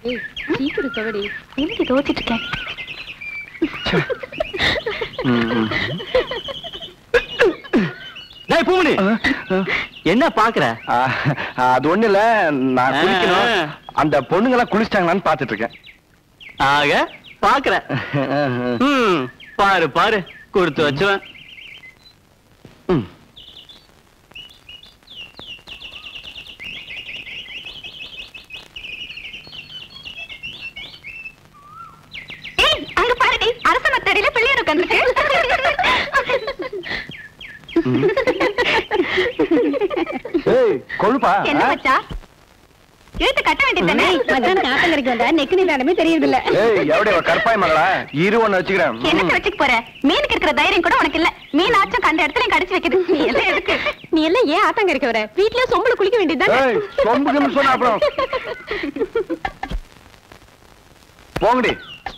ஏய் சீக்கிரம் துவடி எனக்கு துவச்சிட்டு இருக்கேன் டேய் பூமணி என்ன பாக்குற ஆ, அது ஒண்ணு இல்ல நான் குளிக்கணும் அந்த பொண்ணுங்க எல்லாம் குளிச்சிட்டாங்களான்னு பாத்துட்டு இருக்கேன் ஆக பாக்குற ம், பாரு பாரு கொடுத்து வச்சுவேன் ம். ஏய் அங்க பாருடி அரச மத்தடியில பிள்ளையார் உட்கார்ந்துருக்கு ஏய் கொழுப்பா என்ன மச்சா இழுத்து கட்ட வேண்டியதானே மச்சான் ஆத்தங்கரைக்கு வந்தா நெக்கு நிலாடமே தெரியுது இல்ல ஏய் எவடைய கற்பாய் மகளா இரு ஒண்ணு வச்சுக்கிறேன் என்ன ம். வச்சுக்க போற மீனுக்கு இருக்கிற தைரியம் கூட உனக்கு இல்ல மீன் ஆச்சும் கண்ட இடத்துல கடிச்சு வைக்குது நீ எல்லாம் எதுக்கு நீ எல்லாம் ஏன் ஆத்தங்கரைக்கு வர வீட்லயே சொம்புல குளிக்க வேண்டியதுதானே ஏய் சொம்புக்குன்னு சொன்ன அப்புறம் போங்கடி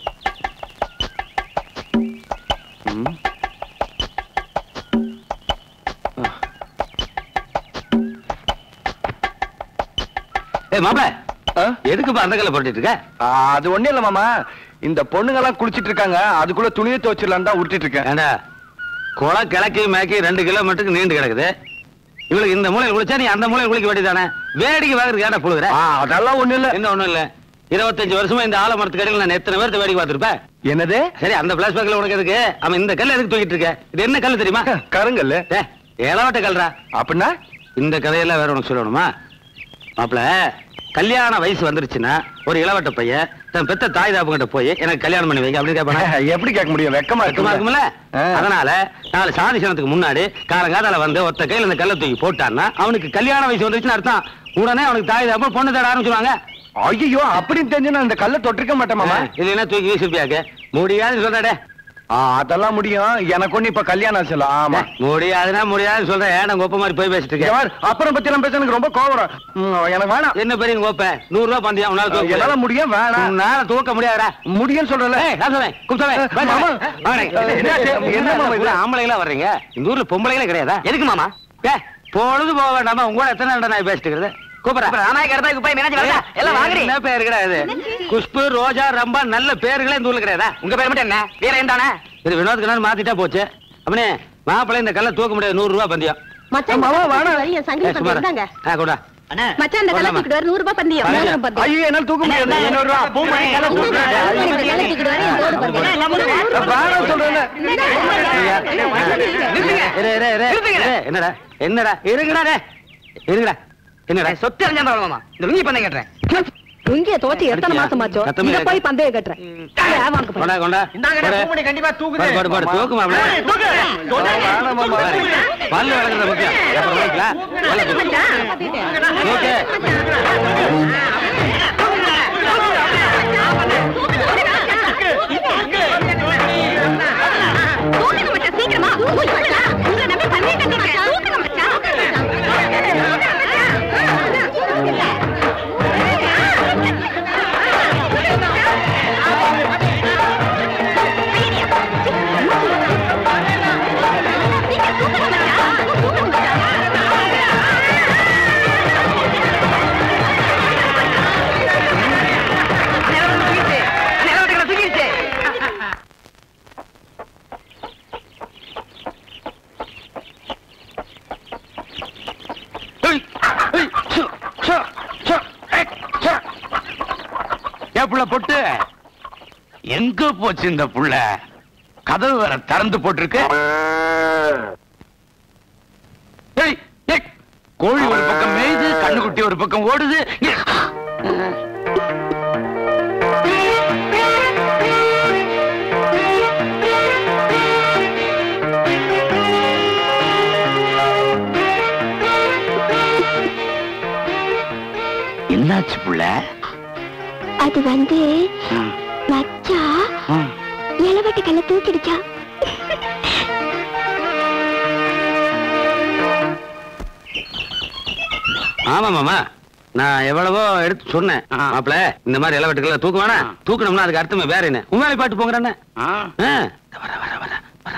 ம். ஏய் மாப்ள ஆ? எதுக்குப்பா அந்த கல்ல போட்டுட்டு இருக்க ஆ, அது ஒண்ணு இல்ல மாமா இந்த பொண்ணுங்க எல்லாம் குளிச்சிட்டு இருக்காங்க அதுக்குள்ள துணியை துவச்சிடலாம் தான் விட்டுட்டு இருக்கேன் ஏண்டா குளம் கிழக்கு மேக்கி ரெண்டு கிலோமீட்டருக்கு நீண்டு கிடக்குது இவளுக்கு இந்த மூலையில் குளிச்சா நீ அந்த மூலையில் குளிக்க வேண்டியதானே வேடிக்கை வாங்குறதுக்கு ஏன்டா புழுகுற ஆ, அதெல்லாம் ஒண்ணு இல்ல என்ன ஒண்ணும் இல்ல இருபத்தஞ்சு வருஷமா இந்த ஆலமரத்து கடையில் நான் எத்தனை பேர்த்த வேடிக்கை பார்த்திருப்பேன் என்னது சரி அந்த பிளாஷ்பேக்ல உனக்கு எதுக்கு அவன் இந்த கல்ல எதுக்கு தூக்கிட்டு இருக்க இது என்ன கல்லு தெரியுமா கருங்கல்ல ஏ இளவட்ட கல்றா அப்படின்னா இந்த கதையெல்லாம் வேற உனக்கு சொல்லணுமா மாப்ள கல்யாண வயசு வந்துருச்சுன்னா ஒரு இளவட்ட பையன் தன் பெத்த தாய் தாப்புகிட்ட போய் எனக்கு கல்யாணம் பண்ணி வைங்க அப்படின்னு கேட்பானா எப்படி கேட்க முடியும் வெக்கமா வெக்கமா இருக்கும்ல ஆ. அதனால நாலு சாதி சனத்துக்கு முன்னாடி காலங்காதால வந்து ஒத்த கையில இந்த கல்லை தூக்கி போட்டான்னா அவனுக்கு கல்யாண வயசு வந்துருச்சுன்னு அர்த்தம் உடனே அவனுக்கு தாய் தாப்பு பொண்ணு தேட ஆரம்பிச்சுவாங்க ஐயோ அப்படின்னு தெரிஞ்சு நான் இந்த கல்லை தொட்டிருக்க மாட்டேன் மாமா இது என்ன தூக்கி வீசிருப்பியாக்கு முடியாதுன்னு சொல்றடே ஆ, அதெல்லாம் முடியும் எனக்கு ஒண்ணு இப்ப கல்யாணம் ஆச்சுல ஆமா முடியாதுன்னா முடியாதுன்னு சொல்றேன் ஏன் கோப்ப மாதிரி போய் பேசிட்டு இங்க இருக்க பாரு, அப்புறம் பத்தி எல்லாம் பேச எனக்கு ரொம்ப கோவம் வரும். ம், எனக்கு வேணாம் என்ன பெரிய கோப்ப நூறு ரூபாய் பந்தயம் உன்னால தூக்க என்னால முடியும் வேணாம் உன்னால தூக்க முடியாதுடா முடியும்னு சொல்றல ஏய், நான் சொல்றேன். கூப்பிட்டு ஏய், வரேன். மாமா. வாங்க. ஏய், என்ன என்ன என்ன மாமா மாமா இது? இது ஆம்பளைங்களா வர்றீங்க இந்த ஊர்ல பொம்பளைங்களே கிடையாதா எதுக்கு மாமா ஏ பொழுது போக வேண்டாமா உங்க கூட எத்தனை நேரம் நான் பேசிட்டு இருக்கிறது என்ன பேர் கிடையாது குஷ்பு ரோஜா ரம்பா நல்ல பேர்களே இந்த ஊர்ல கிடையாதா உங்க பேர் மட்டும் என்ன வேற என்ன இது வினோத் கண்ணன் மாத்திட்டா போச்சு அவனே மாப்பிள்ளை இந்த கல்ல தூக்க முடியாது நூறு ரூபாய் பந்தயம் மச்சான் மாமா, வேணாம். என் ஏய், சங்கிலி சுமார். பந்தயம் தாங்க ஆ, கொண்டா. மச்சான் அந்த கல்ல போடலாமா? தூக்கிட்டு வர நூறு ரூபாய் பந்தயம் பந்தயம். நூறு ரூபாய் பந்தயம். ஐயோ என்னால தூக்க முடியாது ஐநூறு ரூபா பூமணி கல்லை தூக்க முடியாது. ஐயோ, இந்த கல்ல தூக்கிட்டு வர இந்த நூறு பந்தயம். வேணாம் சொல்றேன்ல. இரு, இரு, இரு, இரு. என்னடா என்னடா இருங்கடா டேய். இருங்கடா என்னடா சொத்து அறிஞ்சா மாமா இந்த லுங்கி பண்ண கேட்டேன் இங்கே தோச்சு எத்தனை மாசம் ஆச்சோ சத்தமே இத போய் கேட்கல. பந்தயம் கட்டுறேன் வாங்க போய். கொண்டா கொண்டா போடு. கண்டிப்பா போடு, போடு, போடு. தூக்கு மாப்ள. வேணாம் மாமா. பாரு. பல்லு விளக்குறது முக்கியம் அப்புறம் விளக்கலாம். பல்ல தூக்கு. தூக்கு. தூக்குங்க மச்சான், சீக்கிரமா. தூக்குங்க. உங்களை நம்பி பந்தயம் கட்டிருக்கேன். தூக்குங்க மச்சான். சீக்கிரம் தூக்குங்க மச்சான். தூக்குங்க மச்சான். ஏய், ஏய், சு, சு, சு, ஏய், சு. ஏன் புள்ள பொட்டு எங்க போச்சு இந்த புள்ள கதவு வேற திறந்து போட்டிருக்கு ஏய், ஏய், கோழி ஒரு பக்கம் மேயுது கண்ணுக்குட்டி ஒரு பக்கம் ஓடுது ஏய். என்னாச்சு புள்ள அது வந்து மச்சா இளவட்ட கல்ல தூக்கிடுச்சா ஆமா மாமா நான் எவ்வளவோ எடுத்து சொன்னேன் மாப்பிள இந்த மாதிரி இளவட்டுக்கெல்லாம் தூக்க வேணாம் தூக்கணும்னா அதுக்கு அர்த்தமே வேற என்ன உண்மையிலே பாட்டு போங்கிறேன்னு வர வர வர வர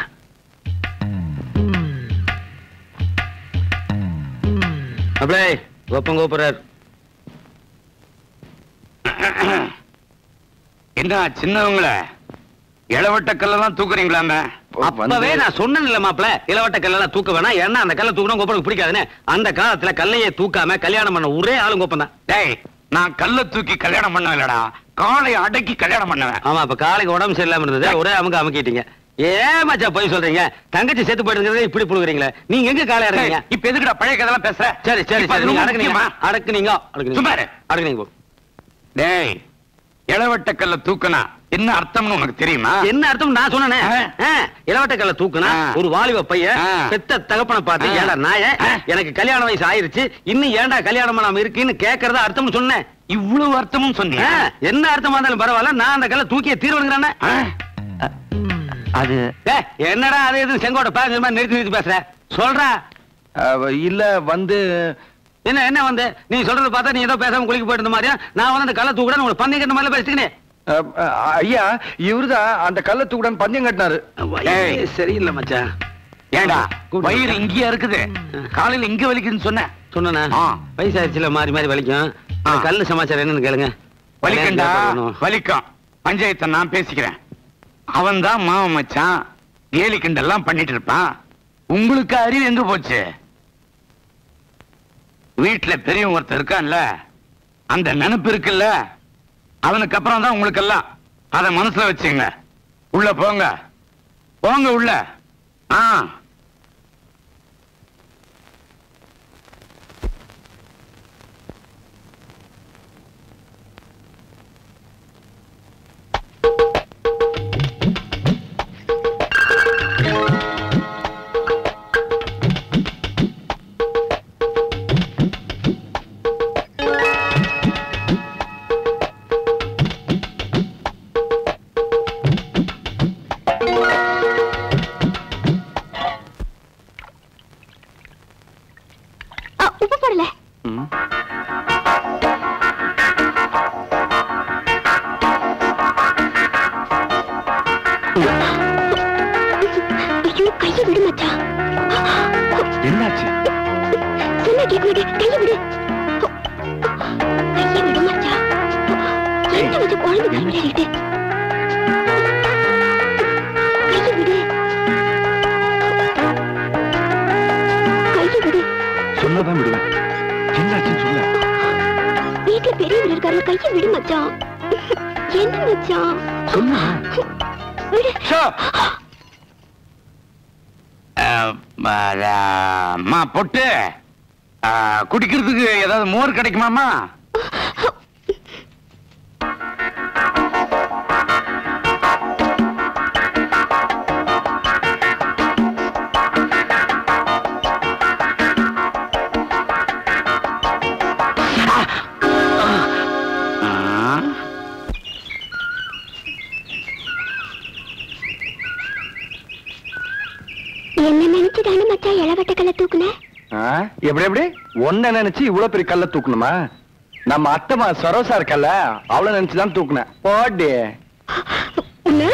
மாப்பிள ஒப்பம் கூப்பிடுறாரு என்ன சின்னவங்கள இளவட்ட கல்லெல்லாம் தூக்குறீங்களாமே அப்பவே நான் சொன்னேன் இல்ல மாப்பிள இளவட்ட கல்லெல்லாம் தூக்க வேணாம் ஏன்னா அந்த கல்லை தூக்கணும் கோப்பனுக்கு பிடிக்காதுன்னு அந்த காலத்துல கல்லையே தூக்காம கல்யாணம் பண்ண ஒரே ஆளும் கோப்பன் தான் டேய் நான் கல்ல தூக்கி கல்யாணம் பண்ண இல்லடா காலை அடக்கி கல்யாணம் பண்ணுவேன் ஆமா இப்ப காலைக்கு உடம்பு சரியில்லாம இருந்தது ஒரே அமுக்க அமுக்கிட்டீங்க ஏன் மச்சா போய் சொல்றீங்க தங்கச்சி செத்து போயிட்டு இப்படி புழுகுறீங்களே நீங்க எங்க காலை இறங்குறீங்க இப்ப எதுக்குடா பழைய கதெல்லாம் பேசுற சரி சரி இப்ப அது சரி நீங்க ரொம்ப அடக்குனீங்க முக்கியமா? அடக்குனீங்க அடக்குனீங்க சும்மா இரு. அடக்குனீங்க போ. டேய் இளவட்ட கல்ல தூக்குனா என்ன அர்த்தம்னு உனக்கு தெரியுமா என்ன அர்த்தம் நான் சொன்னேனே ஆ. ஆ, இளவட்ட கல்ல தூக்குனா ஆ. ஒரு வாலிப பையன் ஆ. பெத்த தகப்பனை பார்த்து ஆ. ஏடா நாய ஆ. எனக்கு கல்யாண வயசு ஆயிருச்சு இன்னும் ஏன்டா கல்யாணம் பண்ணாம இருக்குன்னு கேக்குறதா அர்த்தம் சொன்னேன் இவ்வளவு அர்த்தமும் சொன்னியா ஆ, என்ன அர்த்தமா இருந்தாலும் பரவாயில்ல நான் அந்த கல்ல தூக்கிய தீர்வுங்கிறானே ஆ? அது ஏய், என்னடா அது எதுவும் செங்கோட பேசுற மாதிரி நிறுத்தி நிறுத்தி பேசுற சொல்றா அஹ், இல்ல வந்து என்ன என்ன வந்து நீ சொல்றது பார்த்தா நீ ஏதோ பேசாம குளிக்க போயிட்டு இருந்த மாதிரியா நான் வந்து அந்த கல்ல தூக்குறேன் உங்களுக்கு பந்தயம் கட்ட மாதிரி பேசிக்கிறேன் அஹ், அஹ், ஐயா இவருதான் அந்த கல்ல தூக்குடன் பந்தயம் கட்டினாரு ஏய். சரியில்லை மச்சான் ஏண்டா கூப்பிடு. வயிறு இங்கேயா இருக்குது காலையில இங்க வலிக்குதுன்னு சொன்னேன் சொன்னா ஆ. வயசாயிருச்சுல மாறி மாறி வலிக்கும் அந்த ஆ. கல்லு சமாச்சாரம் என்னன்னு கேளுங்க வலிக்கண்டா கல்யாணம் வலிக்கும் பஞ்சாயத்தை நான் பேசிக்கிறேன் அவன் தான் மாமன் மச்சான் ஏலி கிண்டெல்லாம் பண்ணிட்டு இருப்பான் உங்களுக்கு அறிவு எங்க போச்சு வீட்டுல பெரியவன் ஒருத்தர் இருக்கான்ல அந்த நினைப்பு இருக்குல்ல அவனுக்கு அப்புறம் தான் உங்களுக்கு எல்லாம் அத மனசுல வச்சுங்க உள்ள போங்க போங்க உள்ள ஆ ஆ, உப்பு போடல ம். ஐயோ கையை விடு மச்சான் என்னாச்சு சொன்னா கேட்க மாட்டேன் கையை விடு கையை விடு மச்சான் என்ன வச்சு குழந்தை விளையாடிட்டு கையை விடு கையை விடு சொன்னதான் விடுவேன் என்னாச்சுன்னு சொல்ல வீட்டுல பெரியவர் இருக்காரு கையை விடு மச்சான் என்ன மச்சான் சொல்லுங்க விடு ஷோ. அஹ், ம- அம்மா பொட்டு அஹ், குடிக்கிறதுக்கு ஏதாவது மோர் கிடைக்குமாமா ஆ. என்ன நினைச்சுதானே மச்சான் இளவட்ட கல்ல தூக்குன ஆ, எப்படி எப்படி ஒன்ன நினைச்சு இவ்வளவு பெரிய கல்ல தூக்கணுமா நம்ம அத்தம்மா சரோசா இருக்கல்ல அவளை நினைச்சுதான் தூக்குனேன் போடி உன்ன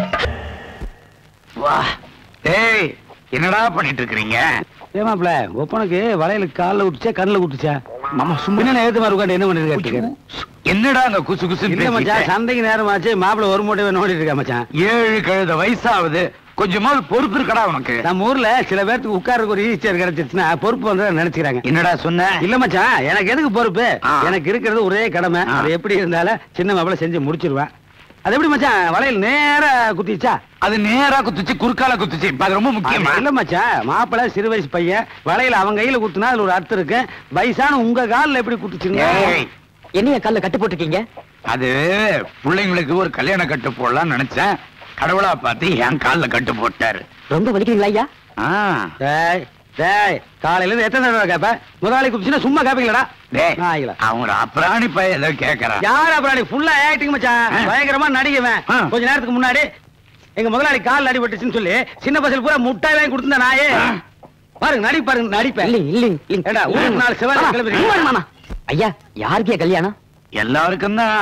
வா ஏய் என்னடா பண்ணிட்டு இருக்கிறீங்க ஏமாப்ல ஒப்பனுக்கு வளையலுக்கு கால்ல விட்டுச்சா கண்ணுல விட்டுச்சா மாமா சும்மா நேரத்து மாதிரி உட்காந்து என்ன பண்ணிட்டு கேட்டுக்கிறேன் என்னடா அங்க குசு குசு இல்ல மச்சான் சந்தைக்கு நேரமாச்சு மாப்பிள ஒரு மூட்டை நோண்டிட்டு இருக்கா மச்சான் ஏழு கழுத வயசாகுது கொஞ்சமாவது பொறுப்பு இருக்கடா உனக்கு நம்ம ஊர்ல சில பேர்த்துக்கு உட்கார்றதுக்கு ஒரு ஈஸ்டர் கிடைச்சிருச்சுன்னா பொறுப்பு வந்து நினைச்சுக்கிறாங்க என்னடா சொன்ன இல்ல மச்சான் எனக்கு எதுக்கு பொறுப்பு ஆ. எனக்கு இருக்கிறது ஒரே கடமை ஆ. அது எப்படி இருந்தாலும் சின்ன மாப்பிள செஞ்சு முடிச்சிருவேன் அது எப்படி மச்சான் வளையல் நேரா குத்திச்சா அது நேரா குத்துச்சு குறுக்கால குத்துச்சு இப்ப அது ரொம்ப முக்கியமா இல்ல மச்சான் மாப்பிள சிறு வயசு பையன் வளையல அவன் கையில குத்துனா அதுல ஒரு அர்த்தம் இருக்கு வயசான உங்க கால்ல எப்படி குத்துச்சுங்க ஏய், என்னைய கால்ல கட்டு போட்டிருக்கீங்க அது பிள்ளைங்களுக்கு ஒரு கல்யாண கட்டு போடலாம்னு நினைச்சேன் கடவுளா பார்த்து என் கால்ல கட்டு போட்டாரு ரொம்ப வலிக்கிறீங்களா ஐயா ஆ. டேய் டேய் காலையில இருந்து எத்தனை தடவை கேப்ப முதலாளி குப்பிச்சுன்னா சும்மா கேப்பீங்களா டேய், நாய்களா அவன் ஒரு அப்புறாணி பையன் ஏதோ கேக்குறான் யார் அப்புறம் ஃபுல்லா ஆக்டிங் மச்சான் ஆ. பயங்கரமா நடிகவன் ஆ. கொஞ்ச நேரத்துக்கு முன்னாடி எங்க முதலாளி கால் அடிபட்டுச்சுன்னு சொல்லி சின்ன பசங்க பூரா முட்டாய் வாங்கி கொடுத்திருந்த நாயே ஆ. பாருங்க நடி பாருங்க நடிப்பேன் இல்லைங்க ஏடா ஊருக்கு நாலு செவ்வாய் கிளம்பி மாமா ஐயா யாருக்கே கல்யாணம் எல்லாருக்கும் தான்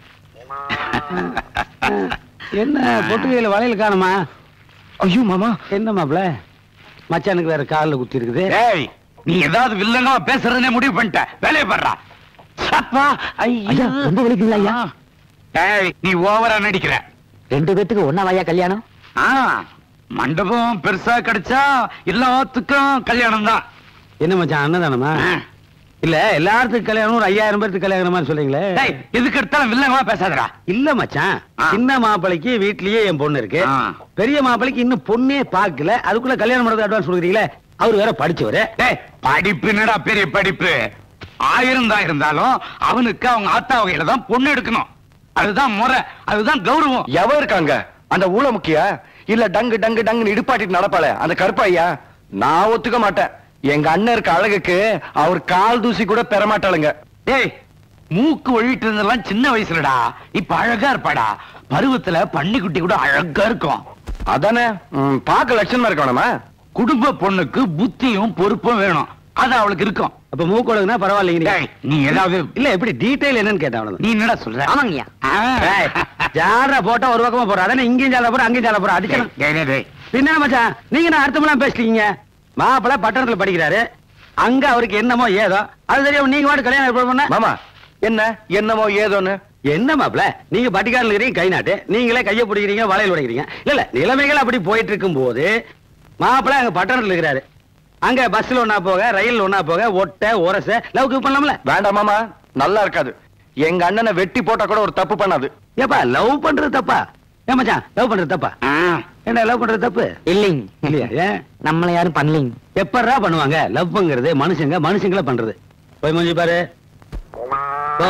என்ன பொட்டுகையில வளையல் காணுமா ஐயோ மாமா என்ன மாப்ள மச்சானுக்கு வேற கால்ல குத்தி இருக்குது டேய் நீ ஏதாவது வில்லங்கமா பேசுறதுனே முடிவு பண்ணிட்ட வேலையை பண்றா அப்பா ஐயா ரொம்ப வலிக்குங்களா ஐயா ஏய் நீ ஓவரா நடிக்கிற ரெண்டு பேத்துக்கு ஒன்னாவாயா கல்யாணம் ஆ மண்டபம் பெருசா கிடைச்சா எல்லாத்துக்கும் கல்யாணம் தான் என்ன மச்சான் அண்ணதானமா இல்ல எல்லாத்துக்கும் கல்யாணம் ஒரு ஐயாயிரம் பேருக்கு கல்யாணம் மாதிரி சொல்றீங்களே இதுக்கு எடுத்தாலும் வில்லங்கமா பேசாதடா இல்ல மச்சான் ஆ. சின்ன மாப்பிளைக்கு வீட்லயே என் பொண்ணு இருக்கு ஆ. பெரிய மாப்பிளைக்கு இன்னும் பொண்ணே பாக்கல அதுக்குள்ள கல்யாணம் பண்றது அட்வான்ஸ் கொடுக்குறீங்களே அவர் வேற படிச்சவரு டேய் படிப்பு என்னடா பெரிய படிப்பு ஆயிரம் தான் இருந்தாலும் அவனுக்கு அவங்க ஆத்தா வகையில தான் பொண்ணு எடுக்கணும் அதுதான் முறை அதுதான் கௌரவம் எவ இருக்காங்க அந்த ஊழ முக்கியா இல்ல டங்கு டங்கு டங்குன்னு இடுப்பாட்டிட்டு நடப்பாளே அந்த கருப்பாய்யா நான் ஒத்துக்க மாட்டேன் எங்க அண்ணன் இருக்க அழகுக்கு அவர் கால் தூசி கூட பெற மாட்டாளுங்க டேய் மூக்கு ஒழிட்டு இருந்தெல்லாம் சின்ன வயசுலடா இப்ப அழகா இருப்பாடா பருவத்துல பன்னிக்குட்டி கூட அழகா இருக்கும் அதானே ம், பார்க்க லட்சணமா இருக்கணுமா குடும்ப பொண்ணுக்கு புத்தியும் பொறுப்பும் வேணும் அது அவளுக்கு இருக்கும் அப்ப மூக்கொழுகுனா பரவாயில்லைங்க டேய், நீ ஏதாவது இல்ல எப்படி டீடைல் என்னன்னு கேட்டேன் அவ்வளவுதான் நீ என்னடா சொல்ற ஆமாங்கய்யா ஏய், ஜாலரா போட்டா ஒரு பக்கமா போற அதானே இங்கேயும் ஜால போற அங்கேயும் ஜால போற அடிக்கணும் டேய், டேய், டேய். பின்ன மச்சான் நீங்க நான் அர்த்தமெல்லாம் பேசிட்டீங்க மாப்பிள்ளை பட்டணத்துல படிக்கிறாரு அங்க அவருக்கு என்னமோ ஏதோ அது தெரியாம நீங்க வாட்டு கல்யாணம் ஏற்பாடு பண்ண மாமா என்ன என்னமோ ஏதோன்னு என்ன மாப்பிள நீங்க பட்டிக்காரில் இருக்கிறீங்க கை நாட்டு நீங்களே கைய பிடிக்கிறீங்க வளையல் உடைக்கிறீங்க இல்ல இல்ல நிலைமைகள் அப்படி போயிட்டு இருக்கும் போது மாப்பிள அங்க பட்டணத்துல இருக்கிறாரு அங்க பஸ்ல ஒண்ணா போக ரயில் ஒண்ணா போக ஒட்ட உரச லவ்க்கு பண்ணலாம்ல வேண்டாம் மாமா நல்லா இருக்காது எங்க அண்ணனை வெட்டி போட்டா கூட ஒரு தப்பு பண்ணாது ஏப்பா லவ் பண்றது தப்பா ஏன் மச்சான் லவ் பண்றது தப்பா ஆ, என்ன லவ் பண்றது தப்பு இல்லைங்க இல்லையா ஏன் நம்மள யாரும் பண்ணலைங்க எப்படா பண்ணுவாங்க லவ்ங்கிறது மனுஷங்க மனுஷங்கள பண்றது போய் மூஞ்சி பாரு போ.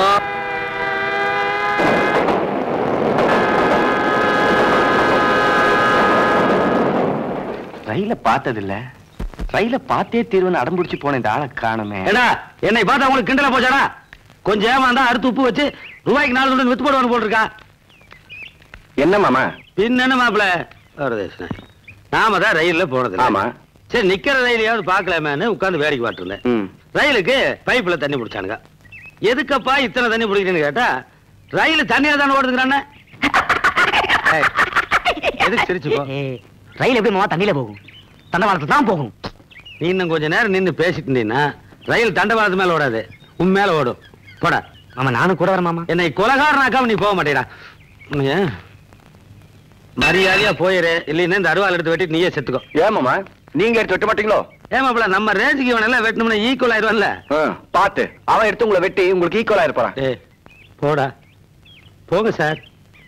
ரயில பார்த்தது இல்ல ரயில பார்த்தே தீர்வுன்னு அடம்பிடிச்சு போன இந்த ஆளை காணுமே ஏடா என்னை பார்த்தா உங்களுக்கு கிண்டலா போச்சாடா கொஞ்சம் ஏமாந்தா அறுத்து உப்பு வச்சு ரூபாய்க்கு நாலு துண்டு வித்து போடுவான்னு போட்டிருக்கா என்ன மாமா பின்ன என்ன மாப்பிள நாம தான் ரயில்ல போனது ஆமா. சரி நிக்கிற ரயிலையாவது பார்க்கலாமேன்னு உட்கார்ந்து வேடிக்கை பார்த்துருந்தேன் ம். ரயிலுக்கு பைப்புல தண்ணி பிடிச்சானுங்க எதுக்கப்பா இத்தனை தண்ணி பிடிக்கிறேன்னு கேட்டா ரயில் தண்ணியா தானே ஓடுதுங்கிறானே ஏய், எதுக்கு சிரிச்சுக்கோ ஏய், ரயில் எப்படி மாமா தண்ணியில போகும் தண்டவாளத்துல தான் போகும் நீ இன்னும் கொஞ்ச நேரம் நின்னு பேசிட்டு இருந்தீன்னா ரயில் தண்டவாளத்து மேல ஓடாது உன் மேல ஓடும் போடா மாமா நானும் கூட வரேன் மாமா என்னை கொலகாரனாக்காம நீ போக மாட்டேடா ஏன்? மரியாதையா போயிரு இல்லைன்னா இந்த அருவாள் எடுத்து வெட்டிட்டு நீயே செத்துக்கோ ஏன் மாமா நீங்க எடுத்து வெட்ட மாட்டீங்களோ ஏமாப்ல நம்ம ரேஞ்சுக்கு இவன் எல்லாம் வெட்டணும்னா ஈக்குவல் ஆயிருவான்ல ஆ, பாத்து அவன் எடுத்து உங்களை வெட்டி உங்களுக்கு ஈக்குவலா இருப்பான் ஏ போடா போங்க சார்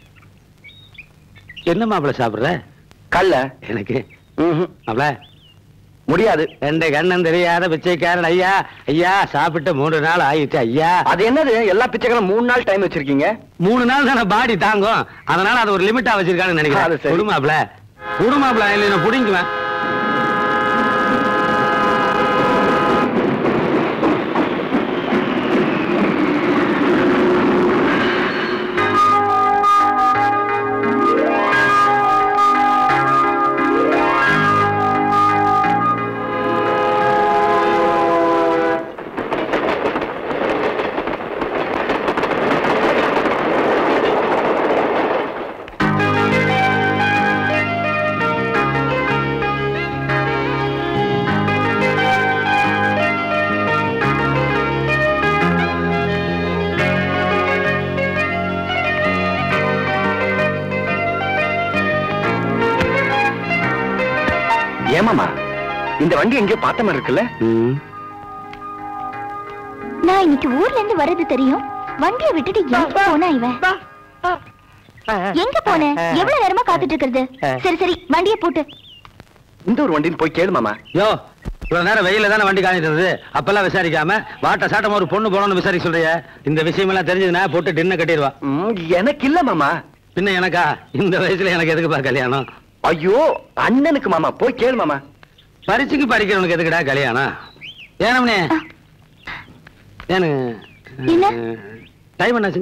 என்ன மாப்பிள சாப்பிடுற கல்ல எனக்கு ம்ஹும். மாப்பிள முடியாது ரெண்டு கண்ணன் தெரியாத பிச்சைக்காரன் ஐயா ஐயா சாப்பிட்டு மூணு நாள் ஆயிடுச்சு ஐயா அது என்னது எல்லா பிச்சைகளும் மூணு நாள் டைம் வச்சிருக்கீங்க மூணு நாள் தானே பாடி தாங்கும் அதனால அது ஒரு லிமிட்டா வச்சிருக்கான்னு அது நினைக்கிறேன் சரி. குடுமாப்ல குடுமாப்ல இல்லைன்னா புடிங்குவேன் ஏமாமா இந்த வண்டி எங்கேயோ பார்த்த மாதிரி இருக்குல்ல நான் இன்னைக்கு ஊர்ல இருந்து வர்றது தெரியும் வண்டியை விட்டுட்டு எங்க போனா இவன் எங்க போன எவ்வளவு நேரமா காத்துட்டு இருக்கிறது சரி சரி வண்டியை போட்டு இந்த ஒரு வண்டின்னு போய் கேளு மாமா யோ இவ்வளவு நேரம் வெயில தானே வண்டி காணிட்டு இருந்தது அப்பெல்லாம் விசாரிக்காம வாட்ட சாட்டம் ஒரு பொண்ணு போனோம்னு விசாரிக்க சொல்றிய இந்த விஷயம் எல்லாம் தெரிஞ்சதுன்னா போட்டு டின்ன கட்டிடுவா ம், எனக்கு இல்ல மாமா பின்ன எனக்கா இந்த வயசுல எனக்கு எதுக்குப்பா கல்யாணம் ஐயோ அண்ணனுக்கு மாமா போய் கேளு மாமா பரிசுக்கு பறிக்கிறவனுக்கு எதுக்குடா கல்யாணம் ஏனம்னே ஏனு என்ன? டைம் என்னாச்சு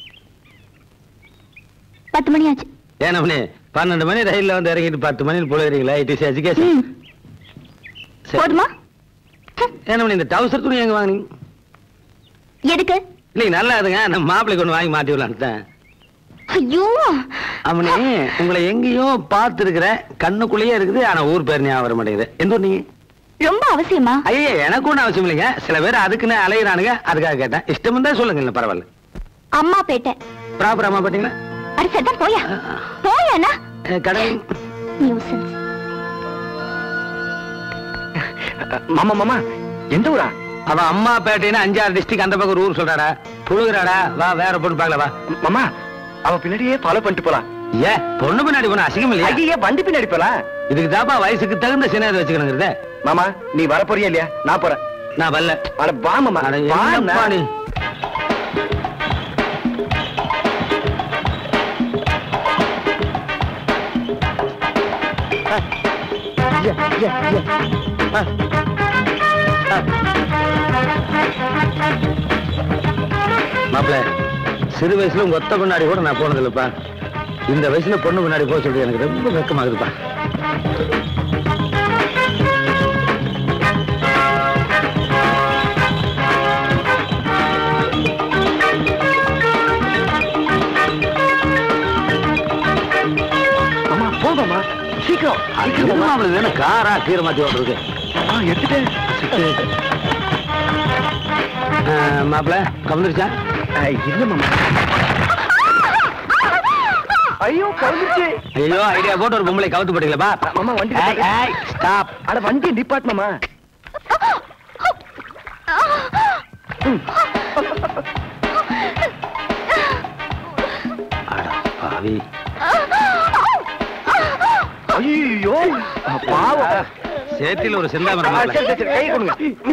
பத்து மணி ஆச்சு ஏனம்னே பன்னெண்டு மணி ரயில்ல வந்து இறங்கிட்டு பத்து மணி போடுறீங்களா இட் இஸ் எஜுகேஷன் ம். போதுமா ஏனம்னே இந்த டவுசர் துணி எங்க வாங்குனீங்க எதுக்கு இல்லைங்க நல்லா இதுங்க நம்ம மாப்பிளைக்கு ஒன்று வாங்கி மாட்டி விடலான்ட்டு ஐயோ அவனே உங்களை எங்கேயோ பார்த்துருக்கிறேன் கண்ணுக்குள்ளேயே இருக்குது ஆனா ஊர் பேர் ஞாபகம் வர மாட்டேங்குது எந்த ஊர் நீங்க ரொம்ப அவசியமா ஐயே எனக்கு ஒன்றும் அவசியம் இல்லைங்க சில பேர் அதுக்குன்னு அலையிறானுங்க அதுக்காக கேட்டேன் இஷ்டம் தான் சொல்லுங்க இல்லை பரவாயில்ல அம்மா பேட்டை ப்ராப்பர் அம்மா பாத்தீங்களா அடி சத்தம் போயா போயாண்ணா அஹ், கடல் நியூசன்ஸ் மாமா மாமா எந்த ஊரா அவன் அம்மா பேட்டைன்னு அஞ்சாறு டிஸ்ட்ரிக்ட் அந்த பக்கம் ஒரு ஊர் சொல்றாடா புழுகுறாடா வா வேற பொண்ணு பார்க்கல வா மாமா அவ பின்னாடியே ஃபாலோ பண்ணிட்டு போலாம் ஏ பொண்ணு பின்னாடி போன அசிங்கம் இல்லையா ஐயா வண்டி பின்னாடி போலாம் இதுக்கு தாப்பா வயசுக்கு தகுந்த சின்ன வச்சுக்கணுங்கிறத மாமா நீ வர போறியா இல்லையா நான் போறேன் நான் வரல அட வா மாமா அட, வா என்னப்பா நீ? மாப்பிள சிறு வயசுல உங்க ஒத்த முன்னாடி கூட நான் போனது இல்லப்பா இந்த வயசுல பொண்ணு முன்னாடி போக சொல்றது எனக்கு ரொம்ப வெக்கமாகுதுப்பா மாமா போ மாமா சீக்கிரம் அது சீக்கிரம் என்னமா மாமா. அவளுக்கு வேணும் காரா கீரை மாத்தி ஓட்டுறது ஆ, எடுத்துட்டேன் மாப்பிள கவுந்துருச்சா ஆ, இல்ல மாமா ஐயோ கவுந்துச்சு ஐயோ ஐடியா போட்டு ஒரு பொம்பளை கவுத்து போட்டீங்களா மாமா வண்டி ஸ்டாப் அட வண்டி நிப்பாட் மாமா பாவி ஐயோ பாவம் சேத்தில ஒரு செந்தாமரம் ஆ, மாப்பிள. சரி, சரி, கை கொடுங்க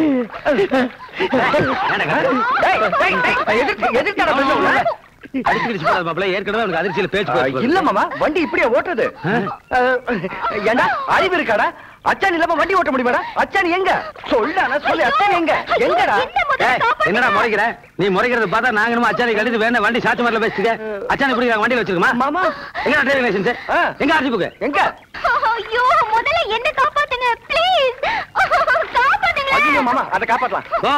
ஏன்டா கத்துற? டேய், டேய், டேய், எதுக்கு- எதுக்குடா பிரச்சனை உள்ள? அடிச்சு கிடிச்சு போடாத மாப்பிள ஏற்கனவே உனக்கு அதிர்ச்சியில பேச்சு ஆ, போயிடுச்சு இல்ல மாமா வண்டி இப்படியே ஓட்டுறது ஆ? ஏண்டா அறிவு இருக்காடா அச்சான் இல்லாம வண்டி ஓட்ட முடியுமாடா அச்சான் எங்க சொல்லுடா சொல்லு அச்சான் எங்க எங்கடா ஏய், என்னடா முறைக்கிற நீ முறைக்கிறத பார்த்தா நாங்க என்னமோ அச்சானை கழித்து வேணா வண்டி சாத்து மாதிரில பேசிக்க அச்சானை எப்படி வண்டியில வச்சிருக்கமா மாமா எங்க டிரைவிங் லைசன்ஸ் ஆ. எங்க ஆர்சி புக்கு எங்க ஐயோ முதல்ல என்ன காப்பாத்துங்க ப்ளீஸ் காப்பாத்துங்க ஐயோ மாமா அதை காப்பாத்தலாம் ஓ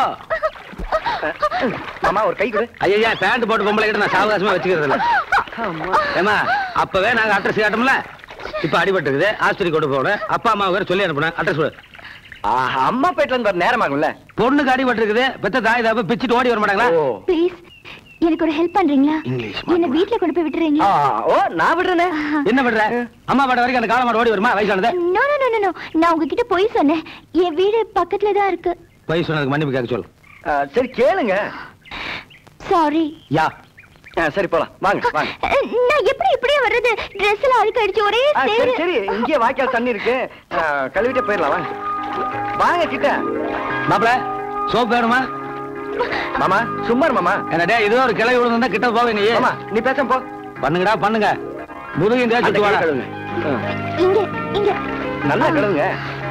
மாமா ஒரு கை கொடு ஐயா பேண்ட் போட்டு பொம்பளை கிட்ட நான் சாவகாசமா வச்சுக்கிறது இல்ல ஏமா அப்பவே நாங்க அட்ரஸ் காட்டோம்ல இப்ப அடிபட்டு இருக்குது ஆஸ்பத்திரி கொண்டு போகணும் அப்பா அம்மா வேற சொல்லி அனுப்புனேன் அட்ரஸ் கொடு ஆஹா, அம்மா போயிட்டு வந்து வர நேரம் ஆகும்ல பொண்ணுக்கு அடிபட்டு இருக்குது பெத்த தாய் தாப்ப பிச்சுட்டு ஓடி வர மாட்டாங்களா ஓ ப்ளீஸ் எனக்கு ஒரு ஹெல்ப் பண்றீங்களா இங்கிலீஷ் என்ன வீட்ல கொண்டு போய் ஆ, விட்டுறீங்களா ஓ நான் விடுறேனே என்ன பண்ற அம்மா பாட்ட வரைக்கும் அந்த காலமாடு ஓடி வருமா வயசானது நோ நோ நோ நோ நான் உங்ககிட்ட போய் சொன்னேன் என் வீடு பக்கத்துல தான் இருக்கு வயசு சொன்னதுக்கு மன்னிப்பு கேட்க சொல்லு ஆ, சரி கேளுங்க சாரி யா ஆ, சரி போலாம் வாங்க வாங்க நான் எப்படி இப்படியே வர்றது Dress எல்லாம் அழுக்கடிச்சு ஒரே ஆ, சரி சேரு சரி இங்கே வாய்க்கால் தண்ணி இருக்கு ஆ, கழுவிட்டே போயிடலாம் வாங்க வாங்க கிட்ட மாப்பிள சோப் வேணுமா மாமா சும்மா இரு மாமா என்னடே இதோ ஒரு கிளை விழுந்தா கிட்ட போவே நீ மாமா நீ பேச போ பண்ணுங்கடா பண்ணுங்க முதுகின் அந்த தேய்ச்சிட்டு கையை வாடா கழுவுங்க ஆ, இங்க இங்க நல்லா கழுவுங்க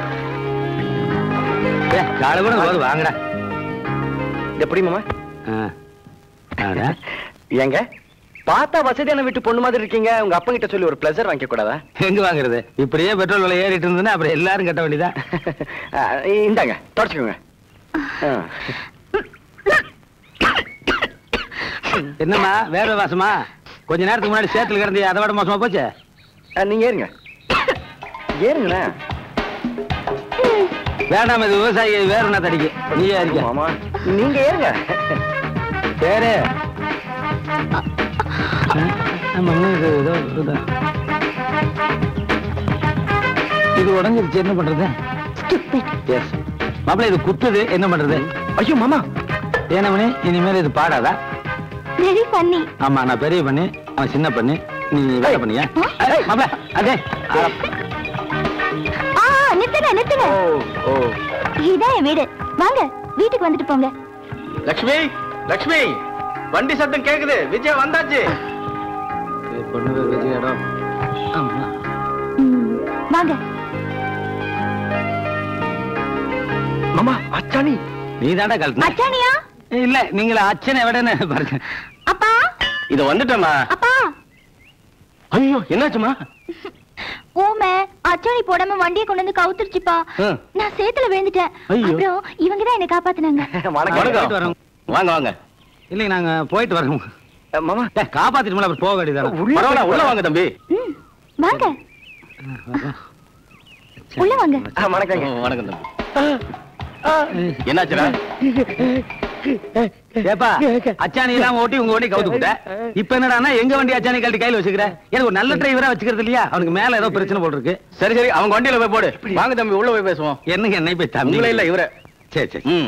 ஏய், காலை கூட போது வாங்கடா எப்படி மாமா ஆ. ஆடா. ஏங்க பார்த்தா வசதியான வீட்டு பொண்ணு மாதிரி இருக்கீங்க உங்க அப்பா கிட்ட சொல்லி ஒரு பிளஸர் வாங்கிக்க கூடாதா எங்க வாங்குறது இப்படியே பெட்ரோல் விலை ஏறிட்டு இருந்ததுன்னா அப்புறம் எல்லாரும் கட்ட வேண்டியதான் ஆ, இந்தாங்க தொடச்சுக்கோங்க ஆ. என்னம்மா வேற வாசமா கொஞ்ச நேரத்துக்கு முன்னாடி சேத்துல கிடந்து அதை விட மோசமா போச்சு ஆ, நீங்க ஏறுங்க ஏறுங்கண்ணே வேண்டாம் இது விவசாயி வேற என்ன தடிக்கு நீயே இருக்க மாமா நீங்க ஏறுங்க சரி ஆமா, இது ஏதோ இதுதான். இது உடஞ்சிருச்சு என்ன பண்றது Stupid. எஸ் மாப்பிள்ள இது குத்துது என்ன பண்றது ஐயோ மாமா ஏனவனே இனிமேல் இது பாடாதா Very funny. ஆமா நான் பெரிய பண்ணி அவன் சின்ன பண்ணி நீ வேலை ஏய். பண்ணியா ஏய். மாப்பிள்ள அதே அட, ஆ நிறுத்துங்க நிறுத்துங்க ஓ ஓ இதான் என் வீடு வாங்க வீட்டுக்கு வந்துட்டு போங்க லக்ஷ்மி லக்ஷ்மி வண்டி சத்தம் கேக்குது விஜய் வந்தாச்சு இது பொண்ணு விஜய் இடம் ஆமா ம், வாங்க மாமா அச்சானி நீ தாண்டா கழட்டின அச்சானியா இல்ல நீங்கள அச்சனை விடன்னு பாருங்க அப்பா இது வந்துட்டேம்மா அப்பா ஐயோ என்னாச்சுமா ஊமை அச்சாணி போடாம வண்டியை கொண்டு வந்து கவுத்துருச்சுப்பா ஆ. நான் சேத்துல விழுந்துட்டேன் ஐயோ. அப்புறம் இவங்க தான் என்ன காப்பாத்துனாங்க போயிட்டு வரோம் வாங்க வாங்க இல்லைங்க நாங்க போயிட்டு வரோம் அஹ், மாமா ஏய், காப்பாத்திட்டு மேல அப்புறம் போக வேண்டியதானே உள்ள பரவாயில்ல, உள்ள வாங்க தம்பி ம், வாங்க உள்ள வாங்க வணக்கம் வணக்கம் தம்பி என்னாச்சுடா ஏப்பா அச்சாணி எல்லாம் ஓட்டி உங்க வண்டி கவுத்து விட்ட இப்ப என்னடான்னா எங்க வண்டி அச்சாணி கழட்டி கையில வச்சுக்கிற எனக்கு ஒரு நல்ல டிரைவரா வச்சுக்கிறது இல்லையா அவனுக்கு மேல ஏதோ பிரச்சனை போல் இருக்கு சரி சரி அவங்க வண்டியில போய் போடு வாங்க தம்பி உள்ள போய் பேசுவோம் என்னங்க என்னை போய் தம்பி உங்களே இல்ல இவரே சரி சரி ம்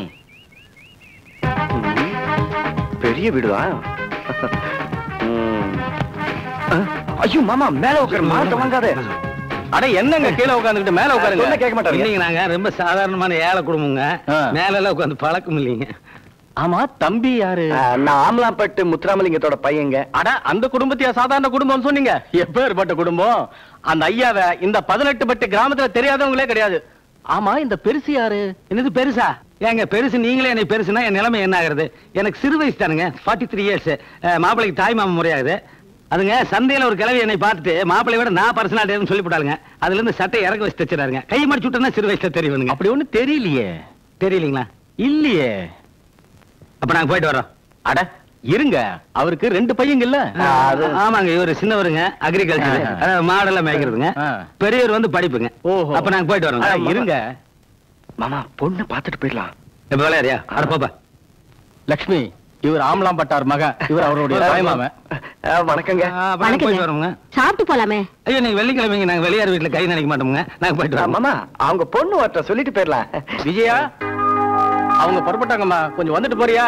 பெரிய வீடுதான் ம். அஹ், ஐயோ மாமா மேல உட்காரு மாட்ட வாங்காத அட என்னங்க கீழே உட்காந்துக்கிட்டு மேல உட்காருங்க சொன்ன கேட்க மாட்டாங்க இல்லைங்க நாங்க ரொம்ப சாதாரணமான ஏழை குடும்பங்க ஆ. மேல எல்லாம் உட்காந்து பழக்கம் இல்லைங்க ஆமா தம்பி யாரு நான் ஆமலாப்பட்டு முத்துராமலிங்கத்தோட பையங்க அட அந்த குடும்பத்தையா சாதாரண குடும்பம் சொன்னீங்க எப்பேற்பட்ட குடும்பம் அந்த ஐயாவை இந்த பதினெட்டு பட்டு கிராமத்துல தெரியாதவங்களே கிடையாது ஆமா இந்த பெருசு யாரு என்னது பெருசா ஏங்க பெருசு நீங்களே என்னை பெருசுனா என் நிலைமை என்ன ஆகுறது எனக்கு சிறு வயசு தானுங்க ஃபார்ட்டி த்ரீ இயர்ஸ் மாப்பிள்ளைக்கு தாய் மாமன் முறையாகுது அதுங்க சந்தையில ஒரு கிழவி என்னை பார்த்துட்டு மாப்பிள்ளை விட நான் பர்சனாலிட்டி சொல்லி போட்டாங்க அதுல இருந்து சட்டை இறக்க வச்சு தச்சுறாருங்க கை மடிச்சு விட்டேன்னா சிறு வயசுல தெரியுங்க அப்படி ஒண்ணு தெரியலையே தெரியலீங்களா இல்லையே அப்ப நாங்க போயிட்டு வரோம் அட இருங்க அவருக்கு ரெண்டு பையங்கள்ல ஆமாங்க இவரு சின்னவருங்க அக்ரிகல்ச்சர் ஆ. அதாவது மாடெல்லாம் மேய்க்கிறதுங்க ஆ. பெரியவர் வந்து படிப்புங்க ஓஹோ. அப்ப நாங்க போயிட்டு வரோம் அட, இருங்க மாமா பொண்ணு பாத்துட்டு போயிடலாம் இப்ப விளையாடியா அட பாப்பா லக்ஷ்மி இவர் ஆமலாம் பட்டார் மக இவர் அவருடைய தாய்மாமன் வணக்கங்க அப்ப நாங்க போயிட்டு வரோங்க சாப்பிட்டு போலாமே ஐயோ நீங்க வெள்ளிக்கிழமைங்க நாங்க வெளியார் வீட்டுல கை நினைக்க மாட்டோமுங்க நாங்க போயிட்டு வரோம் மாமா அவங்க பொண்ணு வரட்ட சொல்லிட்டு போயிடலாம் விஜயா அவங்க புறப்பட்டாங்கம்மா கொஞ்சம் வந்துட்டு போறியா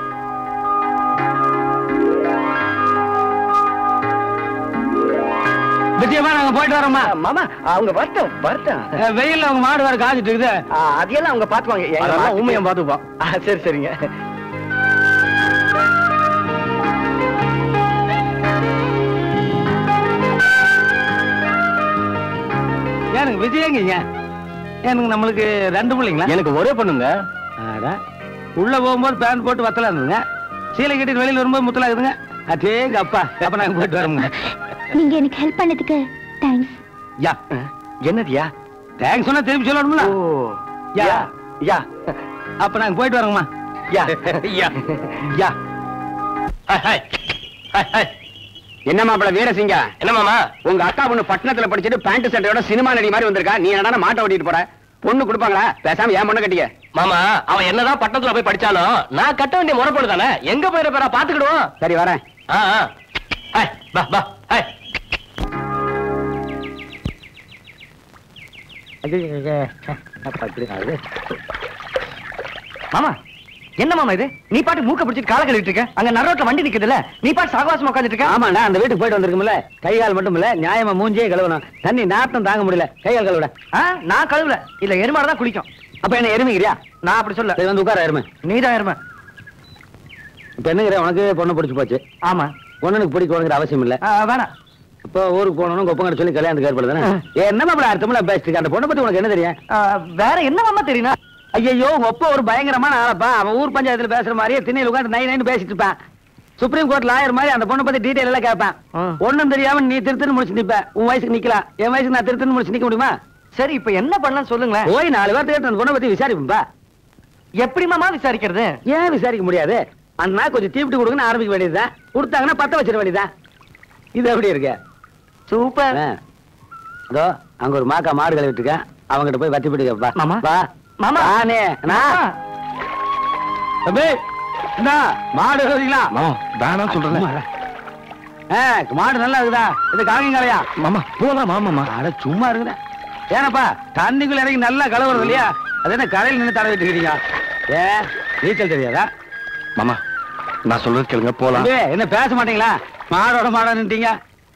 நிச்சயமா நாங்க போயிட்டு வரோம்மா மாமா அவங்க வரட்டும் வரட்டும் அஹ், வெயில்ல அவங்க மாடு வேற காய்ச்சிட்டு இருக்குது அதையெல்லாம் அவங்க பாத்துவாங்க அதெல்லாம் ஊமையம் பாத்துப்போம் சரி சரிங்க ஏனுங்க விஜயங்க எனக்கு நம்மளுக்கு ரெண்டு பிள்ளைங்களா எனக்கு ஒரே பொண்ணுங்க அட, உள்ள போகும்போது பேண்ட் போட்டு வத்தலா இருந்துங்க சீலை கட்டிட்டு வெளியில வரும்போது முத்தலா இருக்குதுங்க அதேங்க அப்பா அப்ப நாங்க போயிட்டு வரோங்க நீங்க எனக்கு ஹெல்ப் பண்ணதுக்கு தேங்க்ஸ் யா என்னதியா தேங்க்ஸ் சொன்னா திருப்பி சொல்லணும்ல ஓ யா. யா யா அப்ப நாங்க போயிட்டு வரோங்கம்மா யா யா யா என்ன மாப்பிள வீரசிங்க என்ன மாமா உங்க அக்கா பொண்ணு பட்டணத்துல படிச்சுட்டு பேண்ட் சட்டையோட சினிமா நடி மாதிரி வந்திருக்கா நீ என்னடா மாட்டை ஓட்டிட்டு போற பொண்ணு கொடுப்பாங்களா பேசாம ஏன் பொண்ணு கட்டிக்க மாமா அவன் என்னதான் பட்டணத்துல போய் படிச்சாலும் நான் கட்ட வேண்டிய முறைப்படு தானே எங்க போயிட பேரா பாத்துக்கிடுவோம் சரி வரேன் ஆ, ஆ. ஹாய், வா வா ஹாய். மாமா என்ன மாமா இது நீ பாட்டு மூக்க பிடிச்சிட்டு கால கழுவிட்டு இருக்க அங்க நரோட்ல வண்டி நிக்குதுல்ல நீ பாட்டு சகவாசமா உட்காந்துட்டு இருக்க ஆமாண்டா அந்த வீட்டுக்கு போயிட்டு வந்திருக்கும்ல கை கால் மட்டும் இல்ல நியாயமா மூஞ்சியே கழுவணும் தண்ணி நாத்தம் தாங்க முடியல கை கால் கழுவிட ஆ, நான் கழுவுல இல்ல எருமாடு தான் குளிக்கும் அப்ப என்ன எருமிக்கிறியா நான் அப்படி சொல்ல சரி வந்து உட்கார எருமை நீதான் எருமை இப்ப என்னங்கிற உனக்கு பொண்ணு பிடிச்சு போச்சு ஆமா பொண்ணுக்கு பிடிக்கணுங்கிற அவசியம் இல்ல ஆ, வேணாம் இப்போ ஊருக்கு போகணும் கொப்பங்கட சொல்லி கல்யாணத்துக்கு ஏற்பாடு தானே என்னமா அப்படி அர்த்தம்ல பேசிட்டு இருக்க? அந்த பொண்ணை பத்தி உனக்கு என்ன தெரியும் ஆ, வேற என்ன மாமா தெரியுமா ஐயோ உங்க ஒப்ப ஒரு பயங்கரமான ஆளப்பா அவன் ஊர் பஞ்சாயத்துல பேசுற மாதிரியே திண்ணையில் உட்காந்து நை நைன்னு பேசிட்டு இருப்பான் சுப்ரீம் கோர்ட் லாயர் மாதிரி அந்த பொண்ணை பத்தி டீடைல் எல்லாம் கேட்பான் ஆ. ஒண்ணும் தெரியாம நீ திருத்தன்னு முடிச்சு நிப்ப உன் வயசுக்கு நிக்கலாம் என் வயசுக்கு நான் திருத்தன்னு முடிச்சு நிக்க முடியுமா சரி இப்ப என்ன பண்ணலாம் சொல்லுங்களேன் போய் நாலு பேர்த்து கேட்டு அந்த பொண்ணை பத்தி விசாரிப்பா எப்படி மாமா விசாரிக்கிறது ஏன் விசாரிக்க முடியாது அந்த நாள் கொஞ்சம் தீப்பிட்டு கொடுங்கன்னு ஆரம்பிக்க வேண்டியதுதான் கொடுத்தாங்கன்னா பத்த வச்சிட வேண்டியதுதான் இது எப்படி இருக்கு சூப்பர் ஆ. இதோ அங்க ஒரு மாக்கா மாடு கழுவிட்டு இருக்கேன் அவங்கிட்ட போய் வத்தி பிடிக்க வா மாமா. வா மாமா. நானே நான் தம்பி என்ன மாடு கழுவுறீங்களா வேணாம் சும்மா இரு. ஆ, மாடு நல்லா இருக்குதா இது காங்கிங்கலையா மாமா போலாம் மாமா அட சும்மா இருக்குதா ஏனப்பா தண்ணிக்குள்ள இறங்கி நல்லா கழுவுறது இல்லையா அது என்ன கரையில் நின்று தடவிட்டு இருக்கீங்க ஏ நீச்சல் தெரியாதா மாமா நான் சொல்றது கேளுங்க போலாம் தம்பி, என்ன பேச மாட்டீங்களா மாடோட மாடா நின்ட்டீங்க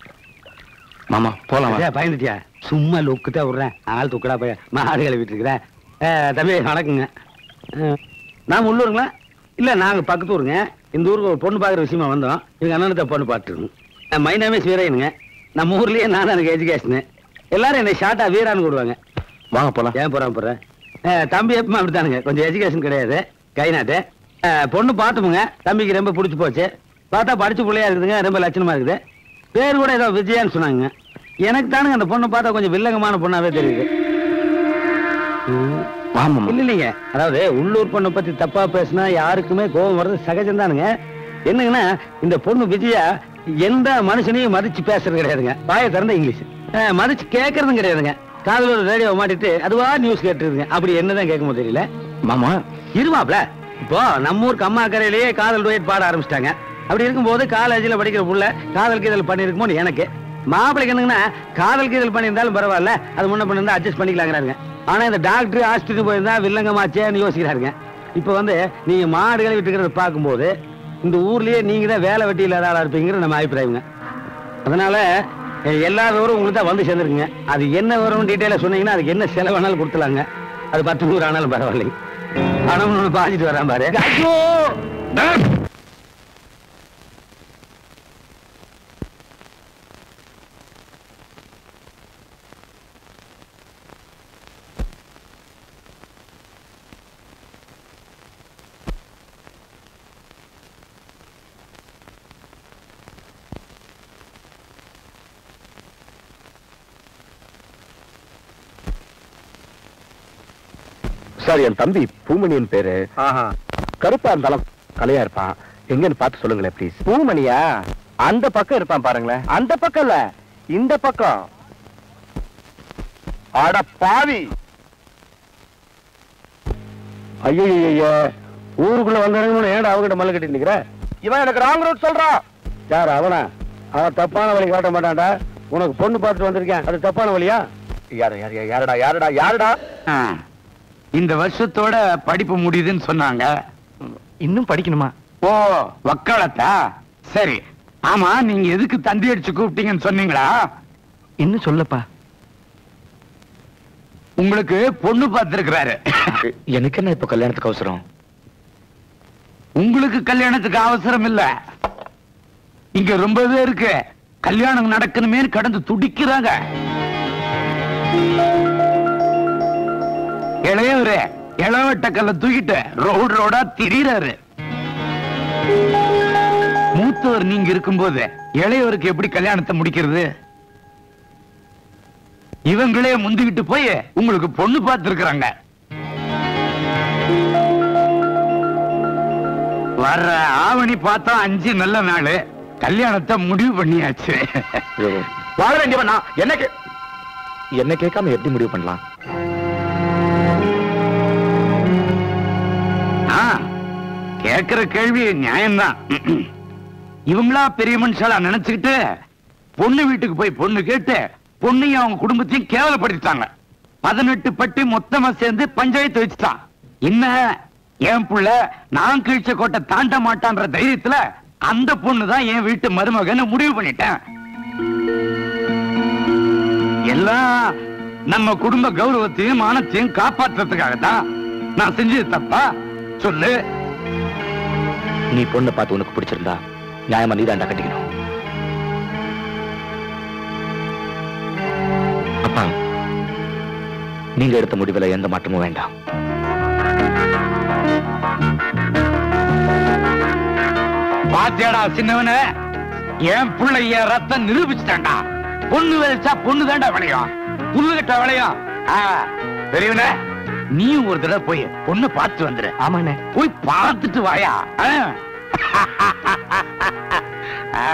மாமா போலாம் ஏ, பயந்துட்டியா சும்மா லுக்கு தான் விடுறேன் ஆள் தூக்கடா போய் மாடு கழுவிட்டு இருக்கிறேன் ஏ, தம்பி வணக்கங்க ஆ, நான் உள்ளூருங்களா இல்ல நாங்க பக்கத்து ஊருங்க இந்த ஊருக்கு ஒரு பொண்ணு பார்க்குற விஷயமா வந்தோம் எங்க அண்ணனத்தை பொண்ணு பார்த்துருக்கோம் மை நேமே வீரையனுங்க நம்ம ஊர்லயே நான் தான் எனக்கு எஜுகேஷனு எல்லாரும் என்னை ஷார்ட்டா வீரான்னு கூடுவாங்க வாங்க போலாம் ஏன் போறான் போறேன் தம்பி எப்பவுமே அப்படித்தானுங்க கொஞ்சம் எஜுகேஷன் கிடையாது கை நாட்டு ஆ, பொண்ணு பார்த்துமுங்க தம்பிக்கு ரொம்ப பிடிச்சி போச்சு பார்த்தா படிச்சு பிள்ளையா இருக்குதுங்க ரொம்ப லட்சணமா இருக்குது பேர் கூட ஏதோ விஜயான்னு சொன்னாங்க எனக்கு தானுங்க அந்த பொண்ணு பார்த்தா கொஞ்சம் வில்லங்கமான பொண்ணாவே தெரியுது ம். வா மாமா இல்ல இல்லைங்க அதாவது உள்ளூர் பொண்ணை பத்தி தப்பா பேசினா யாருக்குமே கோபம் வர்றது சகஜம் தானுங்க என்னங்கன்னா இந்த பொண்ணு விஜயா எந்த மனுஷனையும் மதிச்சு பேசுறது கிடையாதுங்க வாயை திறந்த இங்கிலீஷ் அஹ், மதிச்சு கேட்கறதும் கிடையாதுங்க காதுல ஒரு ரேடியோ மாட்டிட்டு அதுவா நியூஸ் கேட்டுருதுங்க அப்படி என்னதான் கேட்குமோ தெரியல மாமா இருமாப்ல இப்போ நம்ம ஊருக்கு அம்மா கரையிலேயே காதல் டூயட் பாட ஆரம்பிச்சிட்டாங்க அப்படி இருக்கும்போது காலேஜில் படிக்கிற புள்ள காதல் கீதல் பண்ணிருக்குமோன்னு எனக்கு மாப்பிள்ளைக்கு என்னங்கன்னா காதல் கீதல் பண்ணியிருந்தாலும் பரவாயில்ல அது முன்ன பண்ணிருந்தா அட்ஜஸ்ட் பண்ணிக்கலாங்கிறாங்க ஆனா இந்த டாக்டர் ஆஸ்பத்திரி போயிருந்தா வில்லங்கமாச்சேன்னு யோசிக்கிறாருங்க இப்போ வந்து நீங்க மாடுகளை விட்டுக்கிறத பார்க்கும்போது இந்த ஊர்லயே நீங்க தான் வேலை வெட்டி இல்லாத ஆளா இருப்பீங்கிற நம்ம அபிப்பிராயங்க அதனால அஹ், எல்லா விவரம் உங்களுக்கு தான் வந்து சேர்ந்துருக்குங்க அது என்ன விவரம் டீட்டெயிலாக சொன்னீங்கன்னா அதுக்கு என்ன செலவானாலும் கொடுத்துலாங்க அது பத்து நூறு ஆனாலும் பரவாயில்லை பணம் ஒன்று பாஞ்சிட்டு வரான் பாரு சார் என் தம்பி பூமணியின் பேரு கருப்பா இருந்தாலும் கலையா இருப்பான் எங்கன்னு பார்த்து சொல்லுங்களேன் ப்ளீஸ் பூமணியா அந்த பக்கம் இருப்பான் பாருங்களேன் அந்த பக்கம் இல்ல இந்த பக்கம் அட பாவி ஐயோ ஊருக்குள்ள வந்தவங்க ஏன்டா அவகிட்ட மல்லு கட்டி நிக்கிற இவன் எனக்கு ராங் ரூட் சொல்றான் யார் அவனா அவன் தப்பான வழி காட்ட மாட்டான்டா உனக்கு பொண்ணு பார்த்துட்டு வந்திருக்கேன் அது தப்பான வழியா யாரு யாரு யாருடா யாருடா யாருடா ஆ, இந்த வருஷத்தோட படிப்பு முடியுதுன்னு சொன்னாங்க இன்னும் படிக்கணுமா ஓ வக்காலத்தா சரி ஆமா நீங்க எதுக்கு தந்தி அடிச்சு கூப்பிட்டீங்கன்னு சொன்னீங்களா இன்னும் சொல்லப்பா உங்களுக்கு பொண்ணு பார்த்திருக்கிறாரு எனக்கு என்ன இப்ப கல்யாணத்துக்கு அவசரம் உங்களுக்கு கல்யாணத்துக்கு அவசரம் இல்ல இங்க ரொம்ப பேருக்கு கல்யாணம் நடக்கணுமே கடந்து துடிக்கிறாங்க இளையவரு இளவட்ட கல்ல தூக்கிட்டு ரோடு ரோடா திரியறாரு மூத்தவர் நீங்க இருக்கும்போது இளையவருக்கு எப்படி கல்யாணத்தை முடிக்கிறது இவங்களே முந்திக்கிட்டு போய் உங்களுக்கு பொண்ணு பார்த்திருக்கிறாங்க வர்ற ஆவணி பார்த்தா அஞ்சு நல்ல நாள் கல்யாணத்தை முடிவு பண்ணியாச்சு வாழ வேண்டியவன் நான் என்ன கே- என்ன கேட்காம எப்படி முடிவு பண்ணலாம் ஆ, கேக்குற கேள்வி நியாயம்தான் இவங்களா பெரிய மனுஷாலா நினைச்சுக்கிட்டு பொண்ணு வீட்டுக்கு போய் பொண்ணு கேட்டு பொண்ணையும் அவங்க குடும்பத்தையும் கேவலப்படுத்திட்டாங்க பதினெட்டு பட்டி மொத்தமா சேர்ந்து பஞ்சாயத்து வச்சுட்டான் என்ன என் புள்ள நான் கீழ்ச்ச கோட்டை தாண்ட மாட்டான்ற தைரியத்துல அந்த பொண்ணு தான் என் வீட்டு மருமகன்னு முடிவு பண்ணிட்டேன் எல்லாம் நம்ம குடும்ப கௌரவத்தையும் மானத்தையும் காப்பாற்றுறதுக்காக தான் நான் செஞ்சது தப்பா சொல்லு நீ பொண்ணை பார்த்து உனக்கு பிடிச்சிருந்தா நியாயமா நீ தாண்டா கட்டிக்கணும் அப்பா நீங்க எடுத்த முடிவுல எந்த மாற்றமும் வேண்டாம் பாத்தியாடா சின்னவன என் புள்ள என் ரத்தம் நிரூபிச்சுட்டான்டா பொண்ணு விளைச்சா பொண்ணு தாண்டா விளையும் புல்லு கட்ட விளையும் ஆ, பெரியவனே நீ ஒரு தடவை போய் பொண்ணு பார்த்து வந்துரு ஆமாண்ணே போய் பார்த்துட்டு வாயா ஆ. ஆ.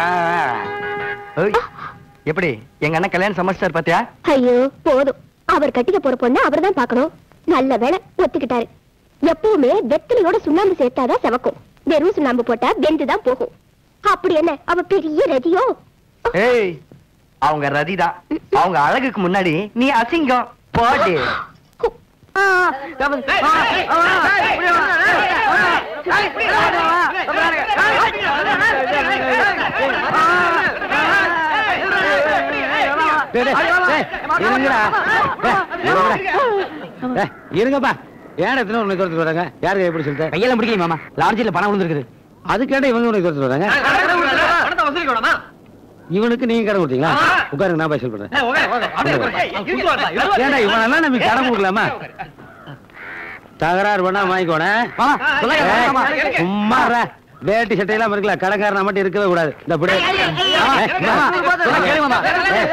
எப்படி எங்க அண்ணன் கல்யாணம் சமைச்சார் பாத்தியா ஐயோ போதும் அவர் கட்டிக்க போற பொண்ணு அவர் தான் பார்க்கணும் நல்ல வேளை ஒத்துக்கிட்டாரு எப்பவுமே வெத்தலையோட சுண்ணாம்பு சேர்த்தாதான் செவக்கும் வெறும் சுண்ணாம்பு போட்டா வெந்து தான் போகும் அப்படி என்ன அவ பெரிய ரதியோ ஏய் அவங்க ரதிதான் அவங்க அழகுக்கு முன்னாடி நீ அசிங்கம் போடு ஆ, டேய், டேய், டேய், இருங்கடா. டேய், இருங்கடா. டேய், இருங்கப்பா ஏன் எத்தனை உன்னை துரத்துட்டு வராங்க யாருக்கு எப்படி சொல்லிட்டு கையெல்லாம் பிடிக்கல மாமா லாட்ஜில பணம் விழுந்துருக்குது அதுக்கேட்ட இவங்க உனக்கு துரத்துட்டு வராங்க இவனுக்கு நீங்க கடன் கொடுத்தீங்களா உட்காருங்க நான் போய் சொல்றேன் ஏன்டா இவனெல்லாம் நம்ம கடன் கொடுக்கலாமா தகராறு பண்ணா வாங்கிக்கோனே சும்மா இருடா. வேட்டி சட்டையெல்லாம் இருக்கல கடைக்காரனா மட்டும் இருக்கவே கூடாது இந்த இப்படி ஏய், மாமா, சொல்ல கேளு மாமா. ஏய்,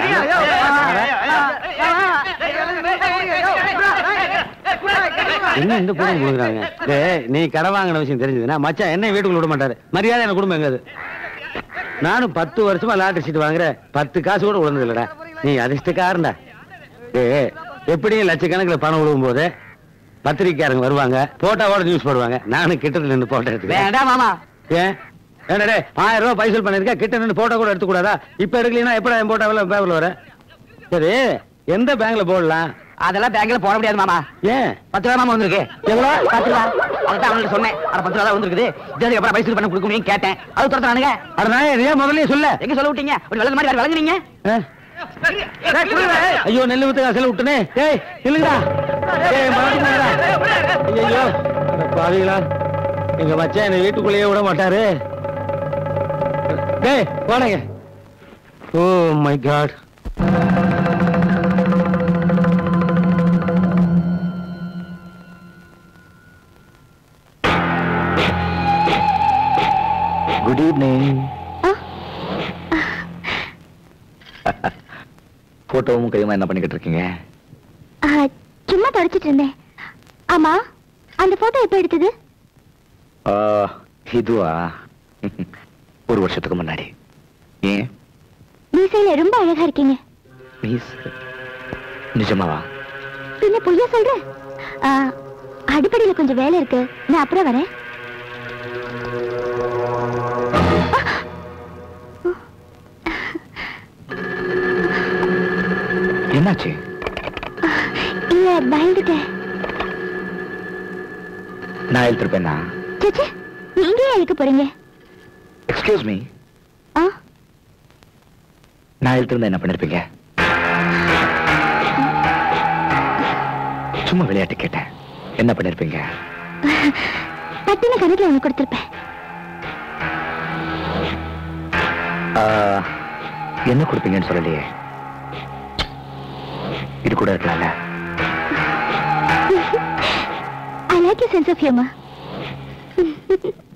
என்ன இந்த பொண்ணு கொடுக்குறாங்க டேய் நீ கடை வாங்கின விஷயம் தெரிஞ்சதுன்னா மச்சான் என்ன வீட்டுக்குள்ள விட மாட்டாரு மரியாதை எனக்கு குடும்பம் எங்காது நானும் பத்து வருஷமா லாட்டரி சீட் வாங்குறேன் பத்து காசு கூட விழுந்தது இல்லடா நீ அதிர்ஷ்டக்காரன்டா ஏ எப்படியும் லட்சக்கணக்கில் பணம் விழுவும் போது பத்திரிக்கையாரங்க வருவாங்க போட்டோவோட நியூஸ் போடுவாங்க நானும் கிட்ட நின்று போட்டோ எடுத்துக்கிறேன் வேண்டாம் மாமா ஏன் ஏன்டா டேய் ஆயிரம் ரூபாய் பைசல் பண்ணிருக்க கிட்ட நின்று போட்டோ கூட எடுத்து கூடாதா இப்ப எடுக்கலனா எப்படா என் போட்டோ எல்லாம் பேப்பர்ல வர சரி எந்த பேங்க்ல போடலாம் அதெல்லாம் பேங்க்ல போட முடியாது மாமா ஏன் பத்து ரூபா மாமா வந்திருக்கு எவ்வளவு பத்து ரூபா அதான் அவங்கள்ட்ட சொன்னேன் அட பத்து ரூபா தான் வந்திருக்குது இதுக்கு அப்புறம் பைசல் பண்ண கொடுக்க முடியும் கேட்டேன் அது துரத்துறானுங்க அட நான் ஏன் முதல்லயே சொல்ல எங்க சொல்ல விட்டீங்க ஒரு வெள்ளது மாதிரி வேற விளங்குறீங்க ஆ? ஐயோ நெல்லு வித்து காசுல விட்டுனே ஏய் இல்லைடா ஏய் மாட்டுங்கடா ஐயோ அட பாவிகளா எங்க மச்சான் என்ன வீட்டுக்குள்ளேயே விட மாட்டாரு டேய் போனங்க oh my God good evening போட்டோவும் கையுமா என்ன பண்ணிக்கிட்டு இருக்கீங்க ஆ, சும்மா தொடச்சிட்டு இருந்தேன் ஆமா அந்த போட்டோ எப்ப எடுத்தது ஆ, இதுவா ஒரு வருஷத்துக்கு முன்னாடி ஏன் மீசையில ரொம்ப அழகா இருக்கீங்க மீஸ் நிஜமாவா பின்ன பொய்யா சொல்ற ஆ, அடிப்படையில கொஞ்சம் வேலை இருக்கு நான் அப்புறம் வரேன் என்னாச்சு இல்ல பயந்துட்டேன் நான் எழுத்திருப்பேன்னா சேச்சே நீங்க ஏன் எழுக்க போறீங்க எக்ஸ்கியூஸ் மீ ஆ நான் எழுத்திருந்தா என்ன பண்ணிருப்பீங்க சும்மா விளையாட்டு கேட்டேன் என்ன பண்ணிருப்பீங்க பட்டின கணக்குல ஒண்ணு கொடுத்திருப்பேன் ஆ, என்ன கொடுப்பீங்கன்னு சொல்லலையே இது கூட இருக்கலாம்ல I like your sense of humor.